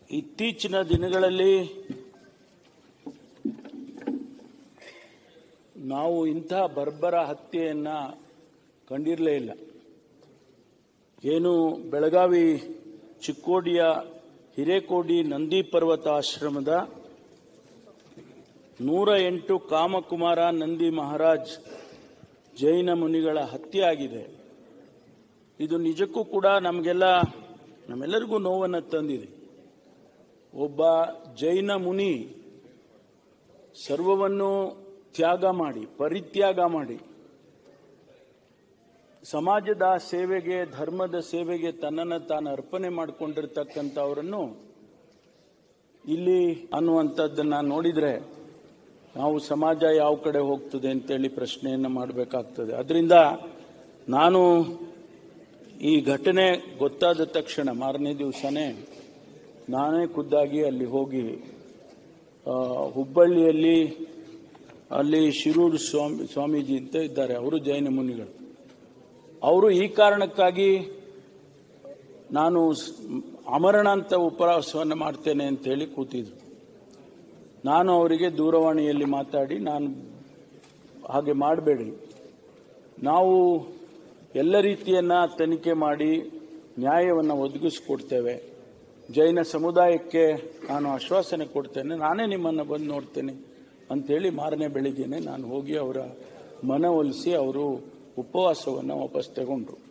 ಇತ್ತೀಚಿನ ದಿನಗಳಲ್ಲಿ ನಾವು ಇಂತಹ ಬರ್ಬರ ಹತ್ಯೆಯನ್ನ ಕಂಡಿರಲೇ ಇಲ್ಲ ಏನು ಬೆಳಗಾವಿ ಚಿಕ್ಕೋಡಿಯ ಹಿರೇಕೋಡಿ ನಂದಿ ಪರ್ವತ ಆಶ್ರಮದ ನೂರ ಎಂಟು ಕಾಮಕುಮಾರ ನಂದಿ ಮಹಾರಾಜ್ ಜೈನ ಮುನಿಗಳ ಹತ್ಯೆ ಆಗಿದೆ ಇದು ನಿಜಕ್ಕೂ ಕೂಡ ನಮಗೆಲ್ಲ ನಮ್ಮೆಲ್ಲರಿಗೂ ನೋವನ್ನು ತಂದಿದೆ ಒಬ್ಬ ಜೈನ ಮುನಿ ಸರ್ವವನ್ನು ತ್ಯಾಗ ಮಾಡಿ ಪರಿತ್ಯಾಗ ಮಾಡಿ ಸಮಾಜದ ಸೇವೆಗೆ ಧರ್ಮದ ಸೇವೆಗೆ ತನ್ನನ್ನು ತಾನು ಅರ್ಪಣೆ ಮಾಡಿಕೊಂಡಿರ್ತಕ್ಕಂಥವರನ್ನು ಇಲ್ಲಿ ಅನ್ನುವಂಥದ್ದನ್ನ ನೋಡಿದ್ರೆ ನಾವು ಸಮಾಜ ಯಾವ ಕಡೆ ಹೋಗ್ತದೆ ಅಂತೇಳಿ ಪ್ರಶ್ನೆಯನ್ನು ಮಾಡಬೇಕಾಗ್ತದೆ ಅದರಿಂದ ನಾನು ಈ ಘಟನೆ ಗೊತ್ತಾದ ತಕ್ಷಣ ಮಾರನೇ ದಿವಸನೇ ನಾನೇ ಖುದ್ದಾಗಿ ಅಲ್ಲಿ ಹೋಗಿ ಆ, ಹುಬ್ಬಳ್ಳಿಯಲ್ಲಿ ಅಲ್ಲಿ ಶಿರೂರು ಸ್ವಾಮಿ ಸ್ವಾಮೀಜಿ ಅಂತ ಇದ್ದಾರೆ ಅವರು ಜೈನ ಮುನಿಗಳು ಅವರು ಈ ಕಾರಣಕ್ಕಾಗಿ ನಾನು ಸ್- ಅಮರಣಾಂತ ಉಪವಾಸವನ್ನು ಮಾಡ್ತೇನೆ ಅಂತ ಹೇಳಿ ಕೂತಿದ್ರು ನಾನು ಅವರಿಗೆ ದೂರವಾಣಿಯಲ್ಲಿ ಮಾತಾಡಿ ನಾನು ಹಾಗೆ ಮಾಡಬೇಡಿ ನಾವು ಎಲ್ಲ ರೀತಿಯನ್ನ ತನಿಖೆ ಮಾಡಿ ನ್ಯಾಯವನ್ನು ಒದಗಿಸ್ಕೊಡ್ತೇವೆ ಜೈನ ಸಮುದಾಯಕ್ಕೆ ನಾನು ಆಶ್ವಾಸನೆ ಕೊಡ್ತೇನೆ ನಾನೇ ನಿಮ್ಮನ್ನು ಬಂದು ನೋಡ್ತೇನೆ ಅಂಥೇಳಿ ಮಾರನೇ ಬೆಳಿಗ್ಗೆನೆ ನಾನು ಹೋಗಿ ಅವರ ಮನವೊಲಿಸಿ ಅವರು ಉಪವಾಸವನ್ನು ವಾಪಸ್ ತಗೊಂಡ್ರು